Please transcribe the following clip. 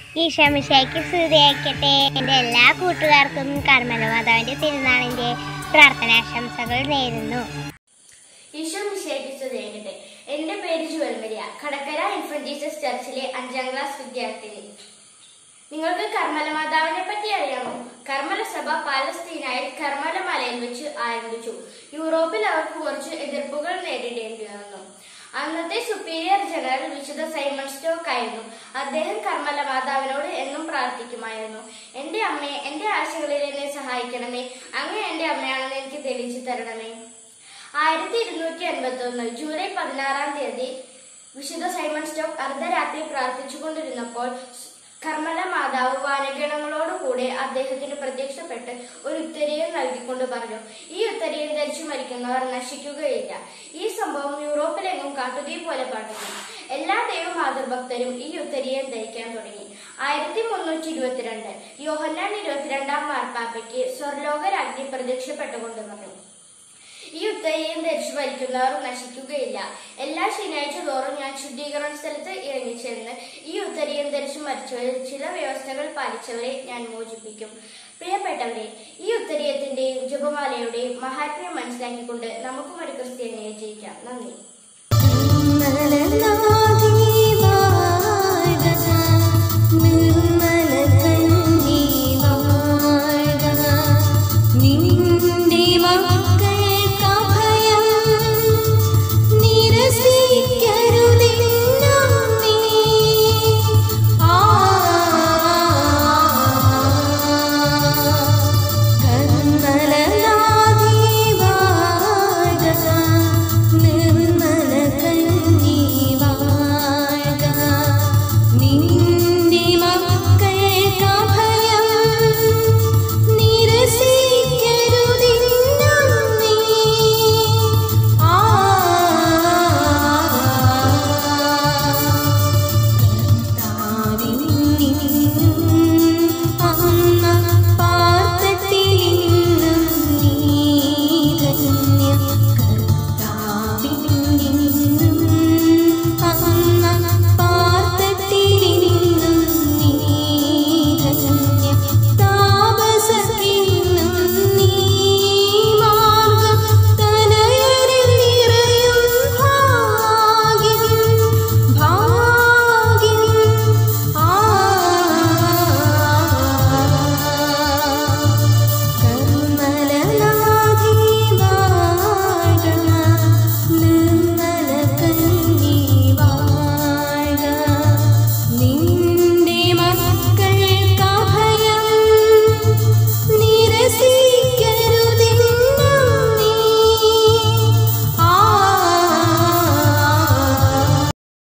ഈശോമിശയ്ക്ക് സ്തുതിയാക്കട്ടെ എൻ്റെ എല്ലാ കൂട്ടുകാർക്കും കർമ്മല മാതാവിൻ്റെ തിരുനാളിൻ്റെ പ്രാർത്ഥനാശംസകൾ നേരുന്നു ഈശോ മിശേക്ക് സ്തുതിയാകട്ടെ എന്റെ പേര് ജുവൽമരിയ കടക്കര ഇൻഫന്റ് ജീസസ് ചർച്ചിലെ അഞ്ചാം ക്ലാസ് വിദ്യാർത്ഥിനി നിങ്ങൾക്ക് കർമ്മല മാതാവിനെ പറ്റി അറിയാമോ കർമ്മല സഭ പാലസ്തീനായിൽ കർമ്മല മലയിൽ വെച്ച് ആരംഭിച്ചു യൂറോപ്പിൽ അവർക്ക് കുറച്ച് എതിർപ്പുകൾ നേരിടേണ്ടി വന്നു അന്നത്തെ സുപ്പീരിയർ ജനറൽ വിശുദ്ധ സൈമൺ സ്റ്റോക്ക് ആയിരുന്നു അദ്ദേഹം കർമ്മല മാതാവിനോട് എന്നും പ്രാർത്ഥിക്കുമായിരുന്നു എന്റെ അമ്മയെ എന്റെ ആശകളിൽ എന്നെ സഹായിക്കണമേ അങ്ങ് എന്റെ അമ്മയാണെന്ന് എനിക്ക് തെളിയിച്ചു തരണമേ ആയിരത്തി ഇരുന്നൂറ്റി എൺപത്തി ഒന്ന് ജൂലൈ പതിനാറാം തീയതി വിശുദ്ധ സൈമൺ സ്റ്റോക്ക് അർദ്ധരാത്രി പ്രാർത്ഥിച്ചുകൊണ്ടിരുന്നപ്പോൾ കർമ്മല മാതാവ് വാനഗണങ്ങളോടുകൂടെ അദ്ദേഹത്തിന് പ്രത്യക്ഷപ്പെട്ട് ഒരു ഉത്തരീയം നൽകിക്കൊണ്ട് പറഞ്ഞു ഈ ഉത്തരീയം ധരിച്ചു മരിക്കുന്നവർ നശിക്കുകയില്ല ഈ സംഭവം യൂറോപ്പിലെങ്ങും കാട്ടുതീ പോലെ പടർന്നു എല്ലാ ദൈവ മാതൃഭക്തരും ഈ ഉത്തരീയം ധരിക്കാൻ തുടങ്ങി ആയിരത്തി മുന്നൂറ്റി ഇരുപത്തിരണ്ട് യോഹന്നാൻ ഇരുപത്തിരണ്ടാം മാർപ്പാപ്പയ്ക്ക് സ്വർലോക രാജ്ഞി പ്രത്യക്ഷപ്പെട്ടുകൊണ്ട് പറഞ്ഞു ഈ ഉത്തരയും ധരിച്ചു ഭരിക്കുന്നവർ നശിക്കുകയില്ല എല്ലാ ശനിയാഴ്ച തോറും ഞാൻ ശുദ്ധീകരണ സ്ഥലത്ത് ഇറങ്ങിച്ചെന്ന് ഈ ഉത്തരയും ധരിച്ചു മരിച്ചവരിൽ ചില വ്യവസ്ഥകൾ പാലിച്ചവരെ ഞാൻ മോചിപ്പിക്കും പ്രിയപ്പെട്ടവരെ ഈ ഉത്തരീയത്തിന്റെയും ജപമാലയുടെയും മഹാത്മ്യം മനസ്സിലാക്കിക്കൊണ്ട് നമുക്കും ഒരു ക്രിസ്ത്യാനിയെ